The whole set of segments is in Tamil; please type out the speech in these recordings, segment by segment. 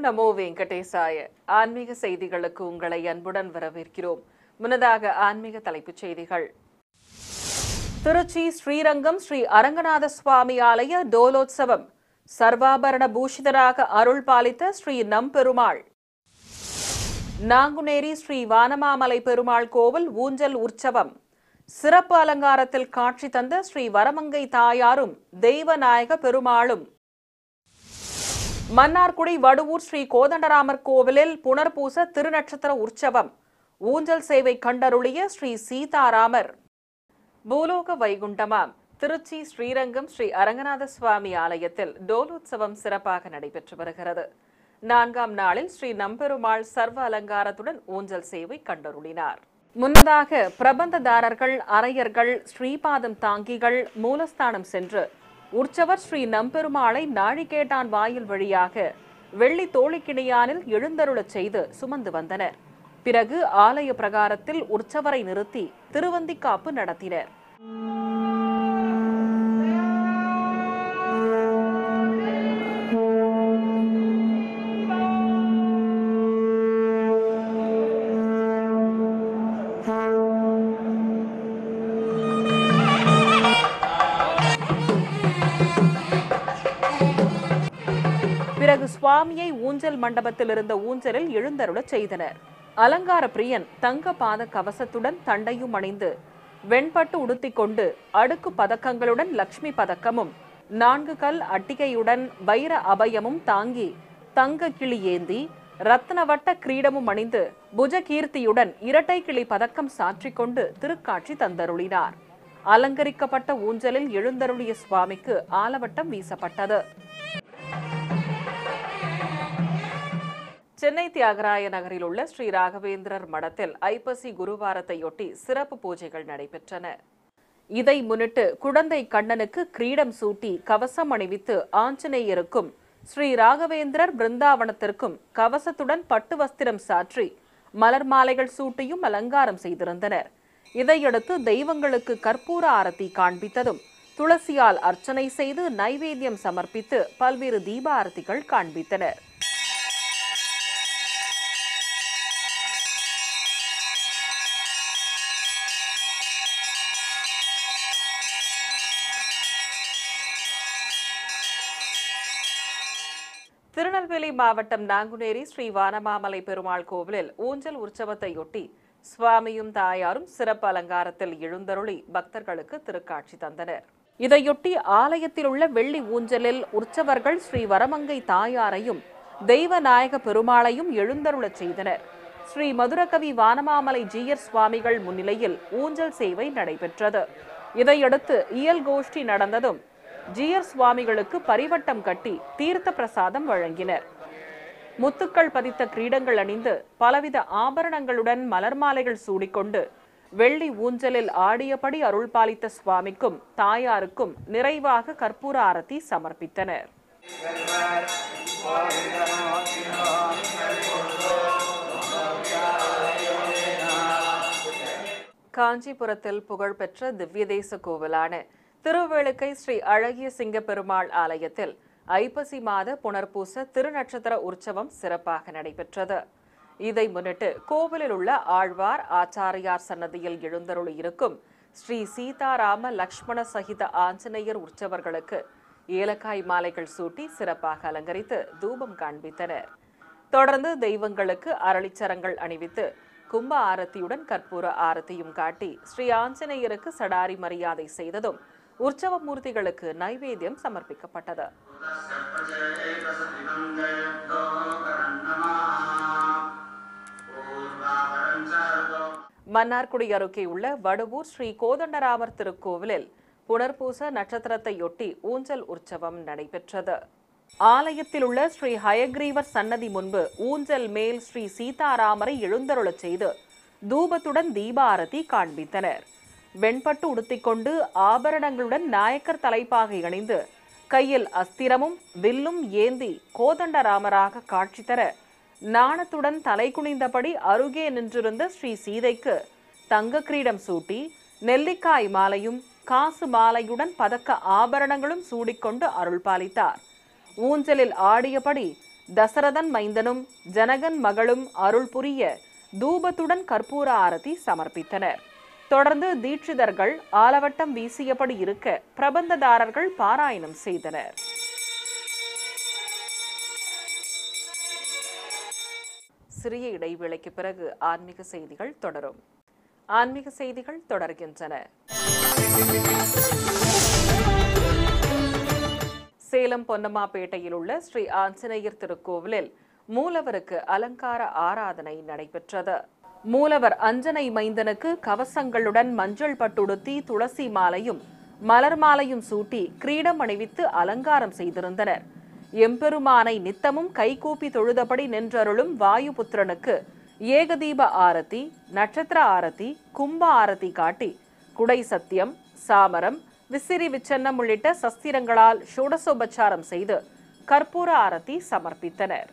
நமோ வெங்கடேசாய ஆன்மீக செய்திகளுக்கு உங்களை அன்புடன் வரவேற்கிறோம் முன்னதாக ஆன்மீக தலைப்புச் செய்திகள் திருச்சி ஸ்ரீரங்கம் ஸ்ரீ அரங்கநாத சுவாமி ஆலய டோலோத்சவம் சர்வாபரண பூஷிதராக அருள் பாலித்த ஸ்ரீ நம்பெருமாள் நாங்குநேரி ஸ்ரீ வானமாமலை பெருமாள் கோவில் ஊஞ்சல் உற்சவம் சிறப்பு அலங்காரத்தில் காட்சி தந்த ஸ்ரீ வரமங்கை தாயாரும் தெய்வநாயக பெருமாளும் மன்னார்குடி வடுவூர் ஸ்ரீ கோதண்டராமர் கோவிலில் புனர்பூச திருநட்சத்திர உற்சவம் ஊஞ்சல் சேவை கண்டருளிய ஸ்ரீ சீதாராமர் பூலோக வைகுண்டமாம் திருச்சி ஸ்ரீரங்கம் ஸ்ரீ அரங்கநாத சுவாமி ஆலயத்தில் டோலோத்சவம் சிறப்பாக நடைபெற்று வருகிறது நான்காம் நாளில் ஸ்ரீ நம்பெருமாள் சர்வ அலங்காரத்துடன் ஊஞ்சல் சேவை கண்டருளினார் முன்னதாக பிரபந்ததாரர்கள் அரையர்கள் ஸ்ரீபாதம் தாங்கிகள் மூலஸ்தானம் சென்று உற்சவர் ஸ்ரீ நம்பெருமாளை நாழிகேட்டான் வாயில் வழியாக வெள்ளி தோழிக்கிணியானில் எழுந்தருளச் செய்து சுமந்து வந்தனர் பிறகு ஆலய பிரகாரத்தில் உற்சவரை நிறுத்தி திருவந்திக்காப்பு நடத்தினர் பிறகு சுவாமியை ஊஞ்சல் மண்டபத்தில் இருந்த ஊஞ்சலில் எழுந்தருளச் செய்தனர் அலங்கார பிரியன் தங்க பாத கவசத்துடன் தண்டையும் அணிந்து வெண்பட்டு உடுத்திக் கொண்டு அடுக்கு பதக்கங்களுடன் லக்ஷ்மி பதக்கமும் நான்கு கல் அட்டிகையுடன் வைர அபயமும் தாங்கி தங்க கிளி ஏந்தி ரத்னவட்ட கிரீடமும் அணிந்து புஜகீர்த்தியுடன் இரட்டை கிளி பதக்கம் சாற்றிக் கொண்டு திருக்காட்சி தந்தருளினார் அலங்கரிக்கப்பட்ட ஊஞ்சலில் எழுந்தருளிய சுவாமிக்கு ஆலவட்டம் வீசப்பட்டது சென்னை தியாகராய நகரில் உள்ள ஸ்ரீ ராகவேந்திரர் மடத்தில் ஐப்பசி குருவாரத்தையொட்டி சிறப்பு பூஜைகள் நடைபெற்றன இதை முன்னிட்டு குடந்தை கண்ணனுக்கு கிரீடம் சூட்டி கவசம் அணிவித்து ஆஞ்சநேயருக்கும் ஸ்ரீ ராகவேந்திரர் பிருந்தாவனத்திற்கும் கவசத்துடன் பட்டு வஸ்திரம் சாற்றி மலர் மாலைகள் சூட்டியும் அலங்காரம் செய்திருந்தனர் இதையடுத்து தெய்வங்களுக்கு கற்பூர ஆரத்தி காண்பித்ததும் துளசியால் அர்ச்சனை செய்து நைவேத்தியம் சமர்ப்பித்து பல்வேறு தீப ஆரத்திகள் காண்பித்தனர் திருநெல்வேலி மாவட்டம் நாங்குநேரி ஸ்ரீ வானமாமலை பெருமாள் கோவிலில் ஊஞ்சல் உற்சவத்தையொட்டி சுவாமியும் தாயாரும் சிறப்பு அலங்காரத்தில் எழுந்தருளி பக்தர்களுக்கு திருக்காட்சி தந்தனர் இதையொட்டி ஆலயத்தில் உள்ள வெள்ளி ஊஞ்சலில் உற்சவர்கள் ஸ்ரீ வரமங்கை தாயாரையும் தெய்வநாயக பெருமாளையும் எழுந்தருளச் செய்தனர் ஸ்ரீ மதுரகவி வானமாமலை ஜீயர் சுவாமிகள் முன்னிலையில் ஊஞ்சல் சேவை நடைபெற்றது இதையடுத்து இயல் கோஷ்டி நடந்ததும் ஜீயர் சுவாமிகளுக்கு பரிவட்டம் கட்டி தீர்த்த பிரசாதம் வழங்கினர் முத்துக்கள் பதித்த கிரீடங்கள் அணிந்து பலவித ஆபரணங்களுடன் மலர் மாலைகள் சூடிக்கொண்டு வெள்ளி ஊஞ்சலில் ஆடியபடி அருள் பாலித்த சுவாமிக்கும் தாயாருக்கும் நிறைவாக கற்பூர ஆரத்தி சமர்ப்பித்தனர் காஞ்சிபுரத்தில் புகழ்பெற்ற திவ்யதேச கோவிலான திருவேளுக்கை ஸ்ரீ அழகிய சிங்க பெருமாள் ஆலயத்தில் ஐப்பசி மாத புனர்பூச திருநட்சத்திர உற்சவம் சிறப்பாக நடைபெற்றது இதை முன்னிட்டு கோவிலில் உள்ள ஆழ்வார் ஆச்சாரியார் சன்னதியில் எழுந்தருளி இருக்கும் ஸ்ரீ சீதாராம லக்ஷ்மண சகித ஆஞ்சநேயர் உற்சவர்களுக்கு ஏலக்காய் மாலைகள் சூட்டி சிறப்பாக அலங்கரித்து தூபம் காண்பித்தனர் தொடர்ந்து தெய்வங்களுக்கு அரளிச்சரங்கள் அணிவித்து கும்ப ஆரத்தியுடன் கற்பூர ஆரத்தியும் காட்டி ஸ்ரீ ஆஞ்சநேயருக்கு சடாரி மரியாதை செய்ததும் உற்சவ மூர்த்திகளுக்கு நைவேத்தியம் சமர்ப்பிக்கப்பட்டது மன்னார்குடி அருகே உள்ள வடுவூர் ஸ்ரீ கோதண்டராமர் திருக்கோவிலில் புனர்பூச நட்சத்திரத்தையொட்டி ஊஞ்சல் உற்சவம் நடைபெற்றது ஆலயத்தில் உள்ள ஸ்ரீ ஹயக்ரீவர் சன்னதி முன்பு ஊஞ்சல் மேல் ஸ்ரீ சீதாராமரை எழுந்தருளச் செய்து தூபத்துடன் தீபாரதி காண்பித்தனர் வெண்பட்டு உடுத்திக்கொண்டு ஆபரணங்களுடன் நாயக்கர் தலைப்பாகை அணிந்து கையில் அஸ்திரமும் வில்லும் ஏந்தி கோதண்டராமராக காட்சி தர நாணத்துடன் தலை குனிந்தபடி அருகே நின்றிருந்த ஸ்ரீ சீதைக்கு தங்க கிரீடம் சூட்டி நெல்லிக்காய் மாலையும் காசு மாலையுடன் பதக்க ஆபரணங்களும் சூடிக்கொண்டு அருள் பாலித்தார் ஊஞ்சலில் ஆடியபடி தசரதன் மைந்தனும் ஜனகன் மகளும் அருள் புரிய தூபத்துடன் கற்பூர ஆரத்தி சமர்ப்பித்தனர் தொடர்ந்து தீட்சிதர்கள் ஆலவட்டம் வீசியபடி இருக்க பிரபந்ததாரர்கள் பாராயணம் செய்தனர் சிறிய இடைவேளைக்கு பிறகு ஆன்மீக செய்திகள் தொடரும் ஆன்மீக செய்திகள் தொடர்கின்றன சேலம் பொன்னம்மாப்பேட்டையில் உள்ள ஸ்ரீ ஆஞ்சநேயர் திருக்கோவிலில் மூலவருக்கு அலங்கார ஆராதனை நடைபெற்றது மூலவர் அஞ்சனை மைந்தனுக்கு கவசங்களுடன் மஞ்சள் பட்டுடுத்தி துளசி மாலையும் மலர் மாலையும் சூட்டி கிரீடம் அணிவித்து அலங்காரம் செய்திருந்தனர் எம்பெருமானை நித்தமும் கைகூப்பி தொழுதபடி நின்றருளும் வாயுபுத்திரனுக்கு ஏகதீப ஆரத்தி நட்சத்திர ஆரத்தி கும்ப ஆரத்தி காட்டி குடை சத்தியம் சாமரம் விசிறி விச்சன்னம் உள்ளிட்ட சஸ்திரங்களால் ஷோடசோபச்சாரம் செய்து கற்பூர ஆரத்தி சமர்ப்பித்தனர்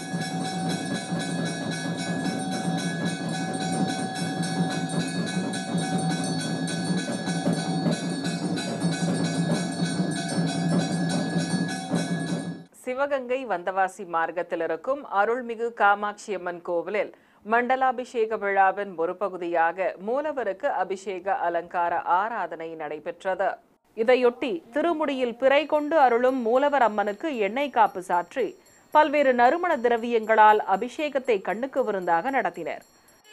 சிவகங்கை வந்தவாசி மார்க்கத்தில் இருக்கும் அருள்மிகு காமாட்சி அம்மன் கோவிலில் மண்டலாபிஷேக விழாவின் ஒரு பகுதியாக மூலவருக்கு அபிஷேக அலங்கார ஆராதனை நடைபெற்றது இதையொட்டி திருமுடியில் பிறை கொண்டு அருளும் மூலவர் அம்மனுக்கு எண்ணெய் காப்பு சாற்றி பல்வேறு நறுமண திரவியங்களால் அபிஷேகத்தை கண்ணுக்கு விருந்தாக நடத்தினர்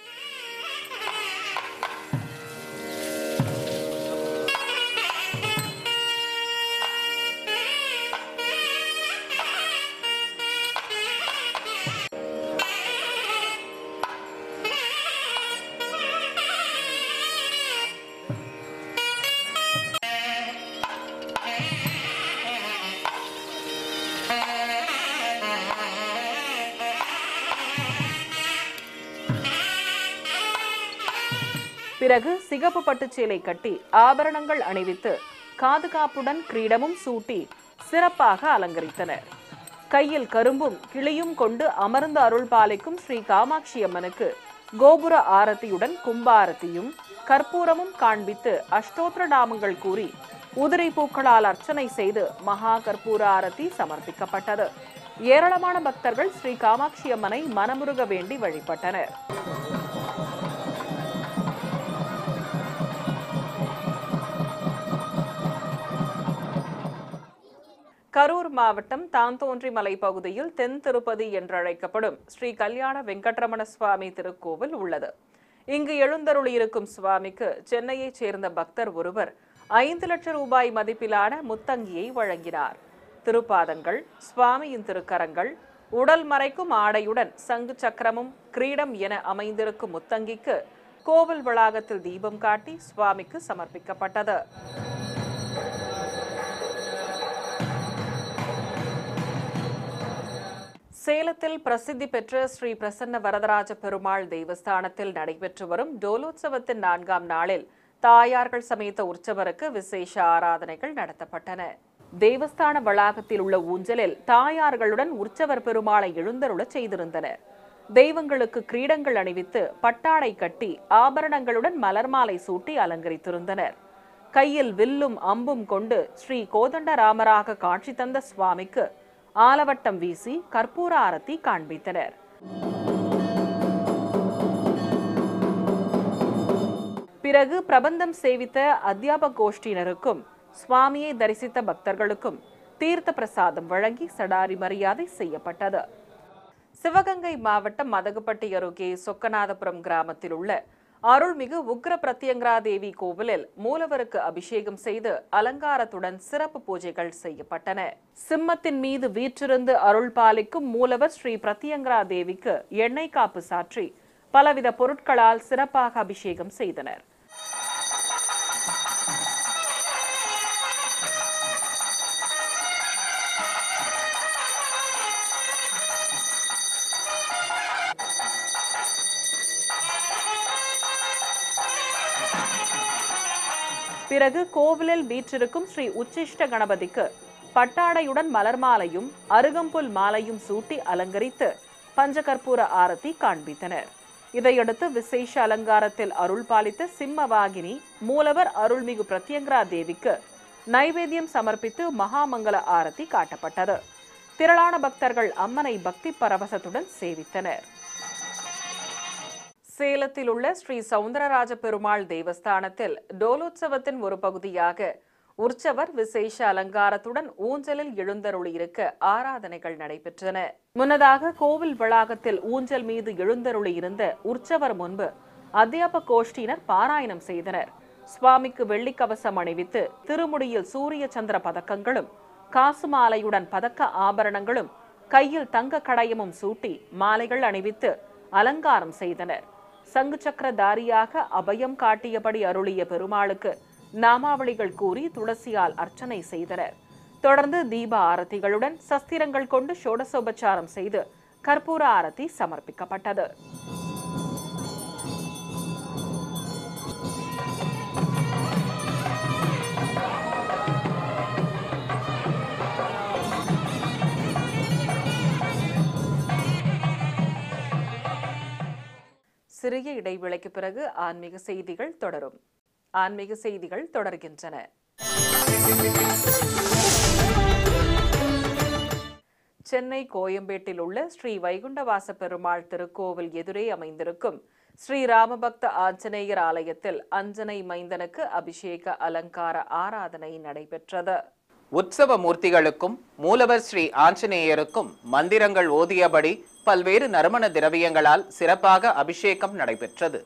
பிறகு சிகப்பு பட்டுச் சேலை கட்டி ஆபரணங்கள் அணிவித்து காதுகாப்புடன் கிரீடமும் சூட்டி சிறப்பாக அலங்கரித்தனர் கையில் கரும்பும் கிளியும் கொண்டு அமர்ந்து அருள் பாலிக்கும் ஸ்ரீ காமாட்சி அம்மனுக்கு கோபுர ஆரத்தியுடன் கும்பாரத்தியும் கற்பூரமும் காண்பித்து அஷ்டோத்திர நாமங்கள் கூறி உதிரை பூக்களால் அர்ச்சனை செய்து மகா கற்பூர ஆரத்தி சமர்ப்பிக்கப்பட்டது ஏராளமான பக்தர்கள் ஸ்ரீ காமாட்சி அம்மனை மனமுருக வேண்டி வழிபட்டனர் கரூர் மாவட்டம் தாந்தோன்றி மலை பகுதியில் தென் திருப்பதி என்றழைக்கப்படும் ஸ்ரீ கல்யாண வெங்கட்ரமண சுவாமி திருக்கோவில் உள்ளது இங்கு எழுந்தருளியிருக்கும் சுவாமிக்கு சென்னையைச் சேர்ந்த பக்தர் ஒருவர் ஐந்து லட்சம் ரூபாய் மதிப்பிலான முத்தங்கியை வழங்கினார் திருப்பாதங்கள் சுவாமியின் திருக்கரங்கள் உடல் மறைக்கும் ஆடையுடன் சங்கு சக்கரமும் கிரீடம் என அமைந்திருக்கும் முத்தங்கிக்கு கோவில் வளாகத்தில் தீபம் காட்டி சுவாமிக்கு சமர்ப்பிக்கப்பட்டது சேலத்தில் பிரசித்தி பெற்ற ஸ்ரீ பிரசன்ன வரதராஜ பெருமாள் தேவஸ்தானத்தில் நடைபெற்று வரும் டோலோத்சவத்தின் நான்காம் நாளில் தாயார்கள் சமேத உற்சவருக்கு விசேஷ ஆராதனைகள் நடத்தப்பட்டன தேவஸ்தான வளாகத்தில் உள்ள ஊஞ்சலில் தாயார்களுடன் உற்சவர் பெருமாளை எழுந்தருளச் செய்திருந்தனர் தெய்வங்களுக்கு கிரீடங்கள் அணிவித்து பட்டாடை கட்டி ஆபரணங்களுடன் மலர் மாலை சூட்டி அலங்கரித்திருந்தனர் கையில் வில்லும் அம்பும் கொண்டு ஸ்ரீ கோதண்டராமராக காட்சி தந்த சுவாமிக்கு ஆலவட்டம் வீசி கற்பூர ஆரத்தி காண்பித்தனர் பிறகு பிரபந்தம் சேவித்த அத்தியாபக கோஷ்டியினருக்கும் சுவாமியை தரிசித்த பக்தர்களுக்கும் தீர்த்த பிரசாதம் வழங்கி சடாரி மரியாதை செய்யப்பட்டது சிவகங்கை மாவட்டம் மதகுப்பட்டி அருகே சொக்கநாதபுரம் கிராமத்தில் உள்ள அருள்மிகு உக்ர பிரத்யங்கரா தேவி கோவிலில் மூலவருக்கு அபிஷேகம் செய்து அலங்காரத்துடன் சிறப்பு பூஜைகள் செய்யப்பட்டன சிம்மத்தின் மீது வீற்றிருந்து அருள் பாலிக்கும் மூலவர் ஸ்ரீ பிரத்யங்கரா தேவிக்கு எண்ணெய் காப்பு சாற்றி பலவித பொருட்களால் சிறப்பாக அபிஷேகம் செய்தனர் பிறகு கோவிலில் வீற்றிருக்கும் ஸ்ரீ உச்சிஷ்ட கணபதிக்கு பட்டாடையுடன் மலர் மாலையும் அருகம்புல் மாலையும் சூட்டி அலங்கரித்து பஞ்சகற்பூர ஆரத்தி காண்பித்தனர் இதையடுத்து விசேஷ அலங்காரத்தில் அருள் பாலித்த சிம்மவாகினி மூலவர் அருள்மிகு பிரத்யங்கரா தேவிக்கு நைவேத்தியம் சமர்ப்பித்து மகாமங்கல ஆரத்தி காட்டப்பட்டது திரளான பக்தர்கள் அம்மனை பக்தி பரவசத்துடன் சேவித்தனர் சேலத்தில் உள்ள ஸ்ரீ சவுந்தரராஜ பெருமாள் தேவஸ்தானத்தில் டோலோத்சவத்தின் ஒரு பகுதியாக உற்சவர் விசேஷ அலங்காரத்துடன் ஊஞ்சலில் எழுந்தருளியிருக்க ஆராதனைகள் நடைபெற்றன முன்னதாக கோவில் வளாகத்தில் ஊஞ்சல் மீது எழுந்தருளியிருந்த உற்சவர் முன்பு அத்தியாப கோஷ்டியினர் பாராயணம் செய்தனர் சுவாமிக்கு வெள்ளிக் கவசம் அணிவித்து திருமுடியில் சூரிய சந்திர பதக்கங்களும் காசு மாலையுடன் பதக்க ஆபரணங்களும் கையில் தங்க கடையமும் சூட்டி மாலைகள் அணிவித்து அலங்காரம் செய்தனர் சங்கு சக்கரதாரியாக அபயம் காட்டியபடி அருளிய பெருமாளுக்கு நாமாவளிகள் கூறி துளசியால் அர்ச்சனை செய்தனர் தொடர்ந்து தீப ஆரத்திகளுடன் சஸ்திரங்கள் கொண்டு ஷோடசோபச்சாரம் செய்து கற்பூர ஆரத்தி சமர்ப்பிக்கப்பட்டது சிறிய இடைவேளைக்கு பிறகு ஆன்மீக செய்திகள் தொடரும் ஆன்மீக செய்திகள் தொடர்கின்றன சென்னை கோயம்பேட்டில் உள்ள ஸ்ரீ வைகுண்டவாச பெருமாள் திருக்கோவில் எதிரே அமைந்திருக்கும் ஸ்ரீ ராமபக்த ஆஞ்சநேயர் ஆலயத்தில் அஞ்சனை மைந்தனுக்கு அபிஷேக அலங்கார ஆராதனை நடைபெற்றது உற்சவ மூர்த்திகளுக்கும் மூலவர் ஸ்ரீ ஆஞ்சநேயருக்கும் மந்திரங்கள் ஓதியபடி பல்வேறு நறுமண திரவியங்களால் சிறப்பாக அபிஷேகம் நடைபெற்றது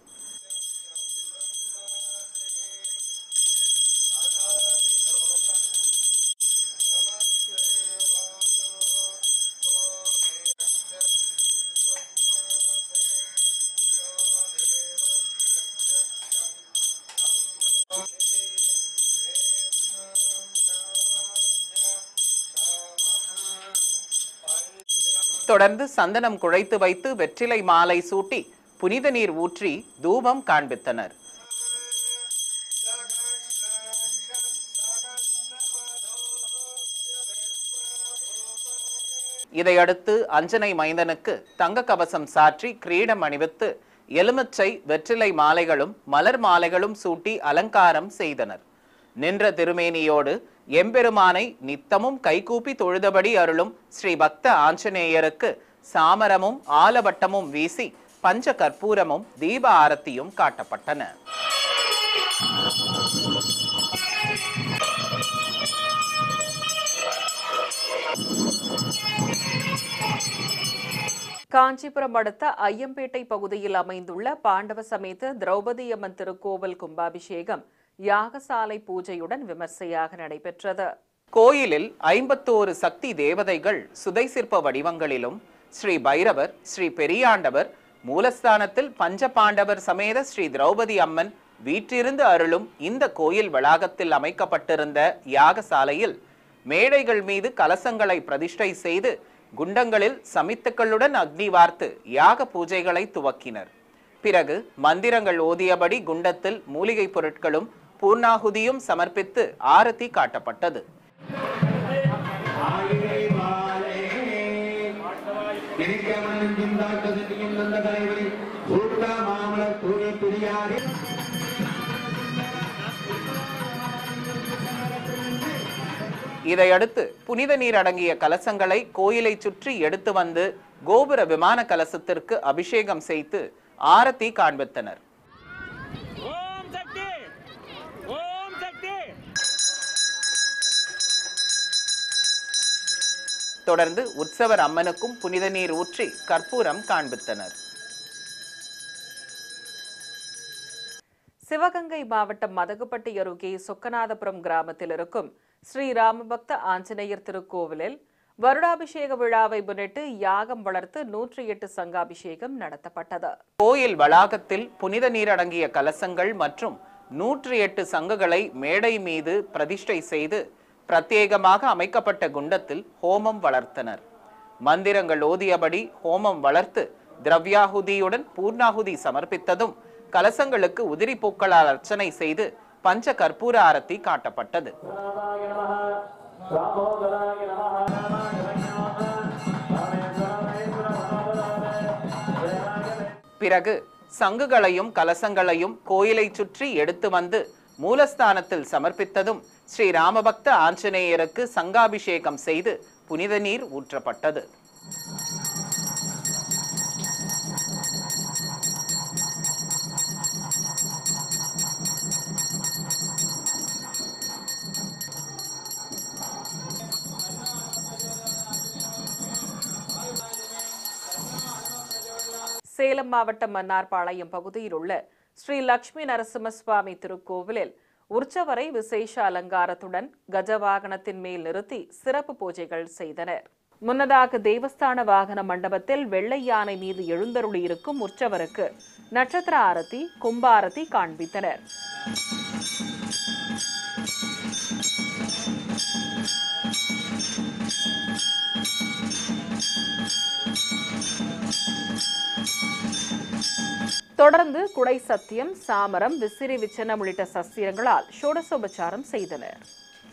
தொடர்ந்து சந்தனம் குழைத்து வைத்து வெற்றிலை மாலை சூட்டி புனித நீர் ஊற்றி தூபம் காண்பித்தனர் இதையடுத்து அஞ்சனை மைந்தனுக்கு தங்க கவசம் சாற்றி கிரீடம் அணிவித்து எலுமிச்சை வெற்றிலை மாலைகளும் மலர் மாலைகளும் சூட்டி அலங்காரம் செய்தனர் நின்ற திருமேனியோடு எம்பெருமானை நித்தமும் கைகூப்பி தொழுதபடி அருளும் ஸ்ரீ பக்த ஆஞ்சநேயருக்கு சாமரமும் ஆலவட்டமும் வீசி பஞ்ச கற்பூரமும் தீப ஆரத்தியும் காட்டப்பட்டன காஞ்சிபுரம் அடுத்த ஐயம்பேட்டை பகுதியில் அமைந்துள்ள பாண்டவ சமேத திரௌபதி அம்மன் திருக்கோவில் கும்பாபிஷேகம் யாகசாலை பூஜையுடன் விமர்சையாக நடைபெற்றது கோயிலில் ஐம்பத்தோரு சக்தி தேவதைகள் சுதை சிற்ப வடிவங்களிலும் ஸ்ரீ பைரவர் ஸ்ரீ பெரியாண்டவர் மூலஸ்தானத்தில் பஞ்ச பாண்டவர் சமேத ஸ்ரீ திரௌபதி அம்மன் வீற்றிருந்து அருளும் இந்த கோயில் வளாகத்தில் அமைக்கப்பட்டிருந்த யாகசாலையில் மேடைகள் மீது கலசங்களை பிரதிஷ்டை செய்து குண்டங்களில் சமித்துக்களுடன் அக்னி வார்த்து யாக பூஜைகளை துவக்கினர் பிறகு மந்திரங்கள் ஓதியபடி குண்டத்தில் மூலிகைப் பொருட்களும் பூர்ணாகுதியும் சமர்ப்பித்து ஆரத்தி காட்டப்பட்டது இதையடுத்து புனித நீர் அடங்கிய கலசங்களை கோயிலை சுற்றி எடுத்து வந்து கோபுர விமான கலசத்திற்கு அபிஷேகம் செய்து ஆரத்தி காண்பித்தனர் ஓம் சக்தி ஓம் சக்தி தொடர்ந்து உற்சவர் அம்மனுக்கும் புனித நீர் ஊற்றி கற்பூரம் காண்பித்தனர் சிவகங்கை மாவட்டம் மதகுப்பட்டி அருகே சொக்கநாதபுரம் கிராமத்தில் இருக்கும் ஸ்ரீ ராமபக்த ஆஞ்சநேயர் திருக்கோவிலில் வருடாபிஷேக விழாவை முன்னிட்டு யாகம் வளர்த்து நூற்றி எட்டு சங்காபிஷேகம் நடத்தப்பட்டது கோயில் வளாகத்தில் புனித நீர் அடங்கிய கலசங்கள் மற்றும் நூற்றி எட்டு சங்குகளை மேடை மீது பிரதிஷ்டை செய்து பிரத்யேகமாக அமைக்கப்பட்ட குண்டத்தில் ஹோமம் வளர்த்தனர் மந்திரங்கள் ஓதியபடி ஹோமம் வளர்த்து திரவ்யாகுதியுடன் பூர்ணாகுதி சமர்ப்பித்ததும் கலசங்களுக்கு உதிரி பூக்களால் அர்ச்சனை செய்து பஞ்ச கற்பூர ஆரத்தி காட்டப்பட்டது பிறகு சங்குகளையும் கலசங்களையும் கோயிலை சுற்றி எடுத்து வந்து மூலஸ்தானத்தில் சமர்ப்பித்ததும் ஸ்ரீ ராமபக்த ஆஞ்சநேயருக்கு சங்காபிஷேகம் செய்து புனித நீர் ஊற்றப்பட்டது சேலம் மாவட்டம் மன்னார்பாளையம் பகுதியில் உள்ள ஸ்ரீ லட்சுமி நரசிம்மசுவாமி திருக்கோவிலில் உற்சவரை விசேஷ அலங்காரத்துடன் கஜவாகனத்தின் மேல் நிறுத்தி சிறப்பு பூஜைகள் செய்தனர் முன்னதாக தேவஸ்தான வாகன மண்டபத்தில் வெள்ளை யானை மீது எழுந்தருளியிருக்கும் உற்சவருக்கு நட்சத்திர ஆரத்தி கும்பாரத்தி காண்பித்தனர் தொடர்ந்து குடை சத்தியம் சாமரம் விசிறி விச்சனம் உள்ளிட்ட சஸ்திரங்களால் ஷோடசோபச்சாரம் செய்தனர்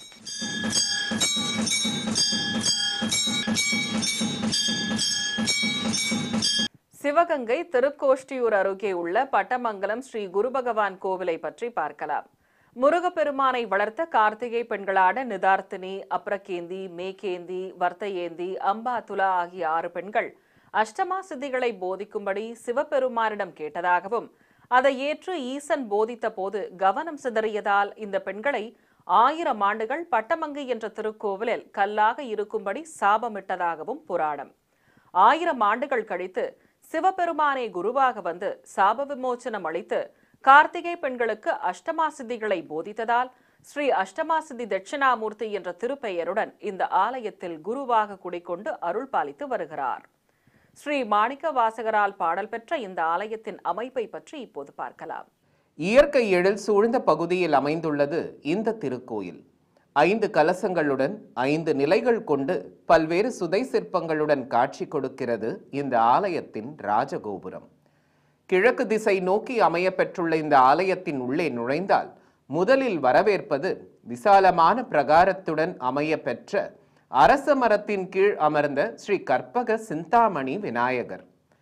சிவகங்கை திருக்கோஷ்டியூர் அருகே உள்ள பட்டமங்கலம் ஸ்ரீ குரு பகவான் கோவிலை பற்றி பார்க்கலாம் முருகப்பெருமானை வளர்த்த கார்த்திகை பெண்களான நிதார்த்தினி அப்ரகேந்தி மேகேந்தி வர்த்தயேந்தி அம்பாதுலா ஆகிய ஆறு பெண்கள் அஷ்டமா சித்திகளை போதிக்கும்படி சிவபெருமானிடம் கேட்டதாகவும் அதை ஏற்று ஈசன் போதித்த போது கவனம் சிதறியதால் இந்த பெண்களை ஆயிரம் ஆண்டுகள் பட்டமங்கை என்ற திருக்கோவிலில் கல்லாக இருக்கும்படி சாபமிட்டதாகவும் புராணம் ஆயிரம் ஆண்டுகள் கழித்து சிவபெருமானே குருவாக வந்து சாப விமோச்சனம் அளித்து கார்த்திகை பெண்களுக்கு அஷ்டமா சித்திகளை போதித்ததால் ஸ்ரீ அஷ்டமா சித்தி தட்சிணாமூர்த்தி என்ற திருப்பெயருடன் இந்த ஆலயத்தில் குருவாக குடிக்கொண்டு அருள் பாலித்து வருகிறார் ஸ்ரீ மாணிக்க வாசகரால் பாடல் பெற்ற இந்த ஆலயத்தின் அமைப்பை பற்றி இப்போது பார்க்கலாம் இயற்கை எழில் சூழ்ந்த பகுதியில் அமைந்துள்ளது இந்த திருக்கோயில் ஐந்து கலசங்களுடன் ஐந்து நிலைகள் கொண்டு பல்வேறு சுதை சிற்பங்களுடன் காட்சி கொடுக்கிறது இந்த ஆலயத்தின் ராஜகோபுரம் கிழக்கு திசை நோக்கி அமைய பெற்றுள்ள இந்த ஆலயத்தின் உள்ளே நுழைந்தால் முதலில் வரவேற்பது விசாலமான பிரகாரத்துடன் அமைய பெற்ற அரச மரத்தின் கீழ் அமர்ந்த ஸ்ரீ கற்பக சிந்தாமணி விநாயகர்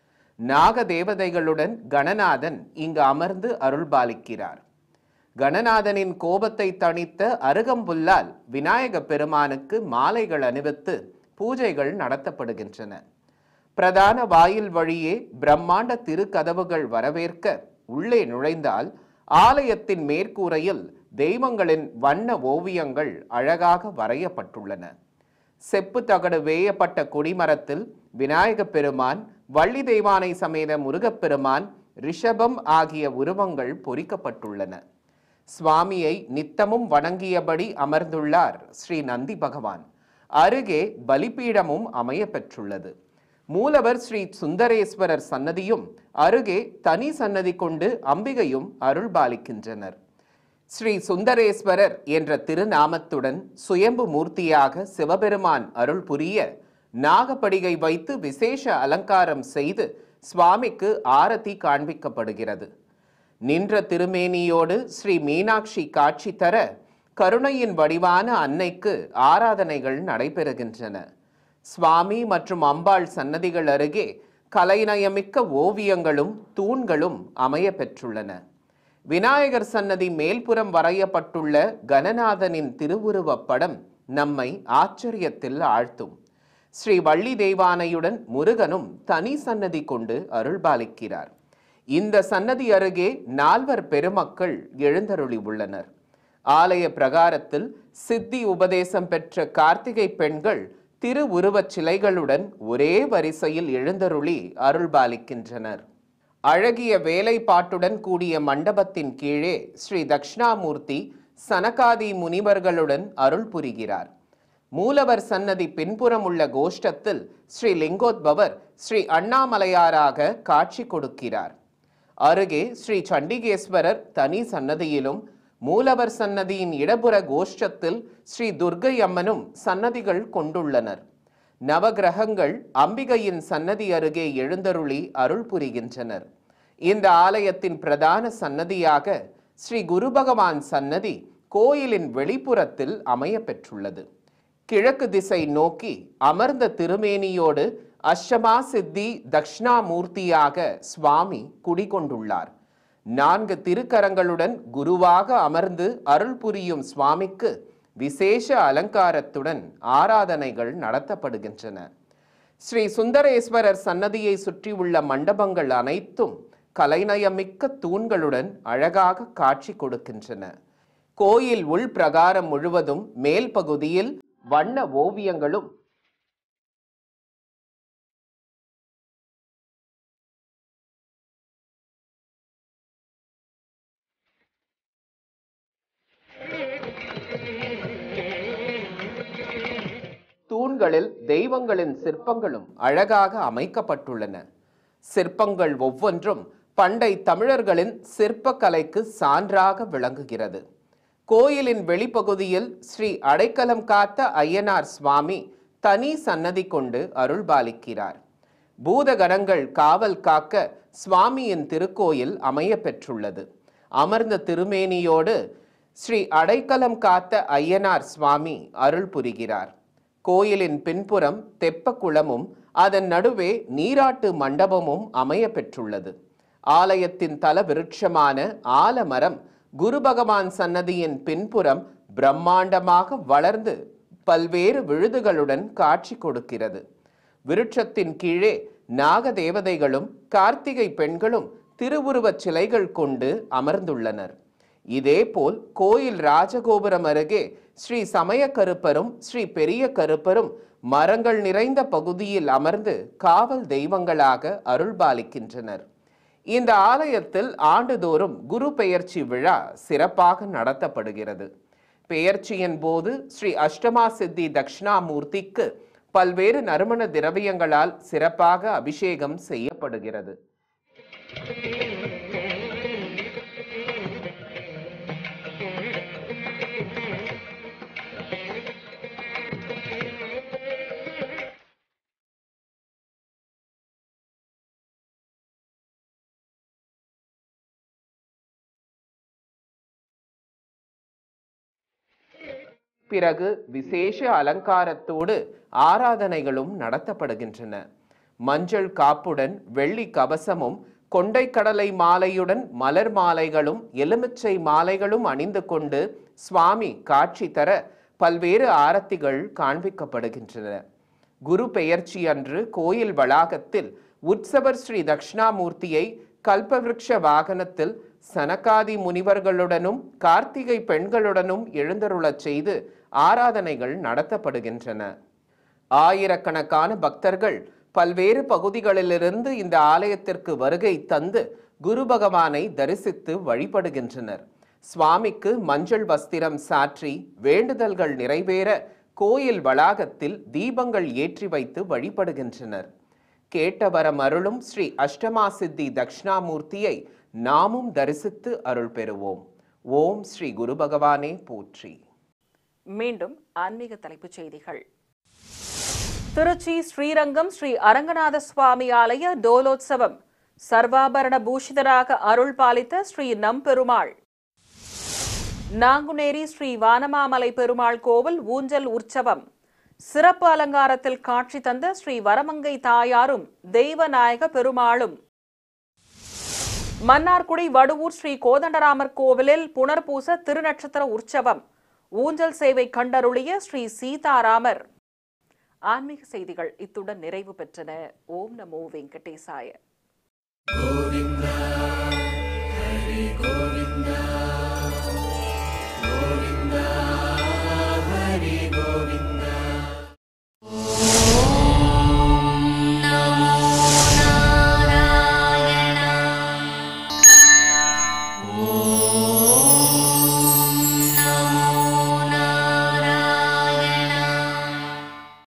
நாக தேவதைகளுடன் கணநாதன் இங்கு அமர்ந்து அருள்பாலிக்கிறார் கணநாதனின் கோபத்தை தணித்த அருகம்புல்லால் விநாயக பெருமானுக்கு மாலைகள் அணிவித்து பூஜைகள் நடத்தப்படுகின்றன பிரதான வாயில் வழியே பிரம்மாண்ட திருக்கதவுகள் வரவேற்க உள்ளே நுழைந்தால் ஆலயத்தின் மேற்கூரையில் தெய்வங்களின் வண்ண ஓவியங்கள் அழகாக வரையப்பட்டுள்ளன செப்பு தகடு வேயப்பட்ட கொடிமரத்தில் விநாயக பெருமான் வள்ளி தெய்வானை சமேத முருகப்பெருமான் ரிஷபம் ஆகிய உருவங்கள் பொறிக்கப்பட்டுள்ளன சுவாமியை நித்தமும் வணங்கியபடி அமர்ந்துள்ளார் ஸ்ரீ நந்தி பகவான் அருகே பலிபீடமும் அமைய பெற்றுள்ளது மூலவர் ஸ்ரீ சுந்தரேஸ்வரர் சன்னதியும் அருகே தனி சன்னதி கொண்டு அம்பிகையும் அருள்பாலிக்கின்றனர் ஸ்ரீ சுந்தரேஸ்வரர் என்ற திருநாமத்துடன் சுயம்பு மூர்த்தியாக சிவபெருமான் அருள் புரிய நாகப்படிகை வைத்து விசேஷ அலங்காரம் செய்து சுவாமிக்கு ஆரத்தி காண்பிக்கப்படுகிறது நின்ற திருமேனியோடு ஸ்ரீ மீனாட்சி காட்சி தர கருணையின் வடிவான அன்னைக்கு ஆராதனைகள் நடைபெறுகின்றன சுவாமி மற்றும் அம்பாள் சன்னதிகள் அருகே கலைநயமிக்க ஓவியங்களும் தூண்களும் அமைய பெற்றுள்ளன விநாயகர் சன்னதி மேல்புறம் வரையப்பட்டுள்ள கணநாதனின் திருவுருவப் படம் நம்மை ஆச்சரியத்தில் ஆழ்த்தும் ஸ்ரீ வள்ளி தெய்வானையுடன் முருகனும் தனி சன்னதி கொண்டு அருள்பாலிக்கிறார் இந்த சன்னதி அருகே நால்வர் பெருமக்கள் எழுந்தருளி உள்ளனர் ஆலய பிரகாரத்தில் சித்தி உபதேசம் பெற்ற கார்த்திகை பெண்கள் திருவுருவச் சிலைகளுடன் ஒரே வரிசையில் எழுந்தருளி அருள்பாலிக்கின்றனர் அழகிய வேலைப்பாட்டுடன் கூடிய மண்டபத்தின் கீழே ஸ்ரீ தக்ஷணாமூர்த்தி சனகாதி முனிவர்களுடன் அருள் புரிகிறார் மூலவர் சன்னதி பின்புறம் உள்ள கோஷ்டத்தில் ஸ்ரீ லிங்கோத்பவர் ஸ்ரீ அண்ணாமலையாராக காட்சி கொடுக்கிறார் அருகே ஸ்ரீ சண்டிகேஸ்வரர் தனி சன்னதியிலும் மூலவர் சன்னதியின் இடப்புற கோஷ்டத்தில் ஸ்ரீ துர்க்கை அம்மனும் சன்னதிகள் கொண்டுள்ளனர் நவகிரகங்கள் அம்பிகையின் சன்னதி அருகே எழுந்தருளி அருள் புரிகின்றனர் இந்த ஆலயத்தின் பிரதான சன்னதியாக ஸ்ரீ குரு பகவான் சன்னதி கோயிலின் வெளிப்புறத்தில் அமைய பெற்றுள்ளது கிழக்கு திசை நோக்கி அமர்ந்த திருமேனியோடு அஷ்டமா சித்தி தக்ஷணாமூர்த்தியாக சுவாமி குடிகொண்டுள்ளார் நான்கு திருக்கரங்களுடன் குருவாக அமர்ந்து அருள் புரியும் சுவாமிக்கு விசேஷ அலங்காரத்துடன் ஆராதனைகள் நடத்தப்படுகின்றன ஸ்ரீ சுந்தரேஸ்வரர் சன்னதியை சுற்றியுள்ள மண்டபங்கள் அனைத்தும் கலைநயமிக்க தூண்களுடன் அழகாக காட்சி கொடுக்கின்றன கோயில் உள் பிரகாரம் முழுவதும் மேல் பகுதியில் வண்ண ஓவியங்களும் தூண்களில் தெய்வங்களின் சிற்பங்களும் அழகாக அமைக்கப்பட்டுள்ளன சிற்பங்கள் ஒவ்வொன்றும் பண்டை தமிழர்களின் சிற்பக்கலைக்கு சான்றாக விளங்குகிறது கோயிலின் வெளிப்பகுதியில் ஸ்ரீ அடைக்கலம் காத்த ஐயனார் சுவாமி தனி சன்னதி கொண்டு அருள்பாலிக்கிறார் பூதகணங்கள் காவல் காக்க சுவாமியின் திருக்கோயில் அமைய பெற்றுள்ளது அமர்ந்த திருமேனியோடு ஸ்ரீ அடைக்கலம் காத்த ஐயனார் சுவாமி அருள் புரிகிறார் கோயிலின் பின்புறம் தெப்ப குளமும் அதன் நடுவே நீராட்டு மண்டபமும் அமைய பெற்றுள்ளது ஆலயத்தின் தல விருட்சமான ஆலமரம் குரு பகவான் சன்னதியின் பின்புறம் பிரம்மாண்டமாக வளர்ந்து பல்வேறு விழுதுகளுடன் காட்சி கொடுக்கிறது விருட்சத்தின் கீழே நாக தேவதைகளும் கார்த்திகை பெண்களும் திருவுருவச் சிலைகள் கொண்டு அமர்ந்துள்ளனர் இதேபோல் கோயில் ராஜகோபுரம் அருகே ஸ்ரீ சமய கருப்பரும் ஸ்ரீ பெரிய கருப்பரும் மரங்கள் நிறைந்த பகுதியில் அமர்ந்து காவல் தெய்வங்களாக அருள்பாலிக்கின்றனர் இந்த ஆலயத்தில் ஆண்டுதோறும் குரு பெயர்ச்சி விழா சிறப்பாக நடத்தப்படுகிறது பெயர்ச்சியின் போது ஸ்ரீ அஷ்டமா சித்தி தட்சிணாமூர்த்திக்கு பல்வேறு நறுமண திரவியங்களால் சிறப்பாக அபிஷேகம் செய்யப்படுகிறது பிறகு விசேஷ அலங்காரத்தோடு ஆராதனைகளும் நடத்தப்படுகின்றன மஞ்சள் காப்புடன் வெள்ளி கவசமும் கொண்டைக்கடலை மாலையுடன் மலர் மாலைகளும் எலுமிச்சை மாலைகளும் அணிந்து கொண்டு சுவாமி காட்சி தர பல்வேறு ஆரத்திகள் காண்பிக்கப்படுகின்றன குரு பெயர்ச்சி அன்று கோயில் வளாகத்தில் உற்சவர் ஸ்ரீ தட்சிணாமூர்த்தியை கல்பவிருட்ச வாகனத்தில் சனகாதி முனிவர்களுடனும் கார்த்திகை பெண்களுடனும் எழுந்தருளச் செய்து ஆராதனைகள் நடத்தப்படுகின்றன ஆயிரக்கணக்கான பக்தர்கள் பல்வேறு பகுதிகளிலிருந்து இந்த ஆலயத்திற்கு வருகை தந்து குரு பகவானை தரிசித்து வழிபடுகின்றனர் சுவாமிக்கு மஞ்சள் வஸ்திரம் சாற்றி வேண்டுதல்கள் நிறைவேற கோயில் வளாகத்தில் தீபங்கள் ஏற்றி வைத்து வழிபடுகின்றனர் கேட்டவரம் அருளும் ஸ்ரீ அஷ்டமா சித்தி தட்சிணாமூர்த்தியை நாமும் தரிசித்து அருள் பெறுவோம் ஓம் ஸ்ரீ குரு பகவானே போற்றி மீண்டும் ஆன்மீக தலைப்புச் செய்திகள் திருச்சி ஸ்ரீரங்கம் ஸ்ரீ அரங்கநாத சுவாமி ஆலய டோலோத்சவம் சர்வாபரண பூஷிதராக அருள் பாலித்த ஸ்ரீ நம்பெருமாள் நாங்குநேரி ஸ்ரீ வானமாமலை பெருமாள் கோவில் ஊஞ்சல் உற்சவம் சிறப்பு அலங்காரத்தில் காட்சி தந்த ஸ்ரீ வரமங்கை தாயாரும் தெய்வநாயக பெருமாளும் மன்னார்குடி வடுவூர் ஸ்ரீ கோதண்டராமர் கோவிலில் புனர்பூச திருநட்சத்திர உற்சவம் ஊஞ்சல் சேவை கண்டருளிய ஸ்ரீ சீதாராமர் ஆன்மீக செய்திகள் இத்துடன் நிறைவு பெற்றன ஓம் நமோ வெங்கடேசாய Govinda, Hari Govinda.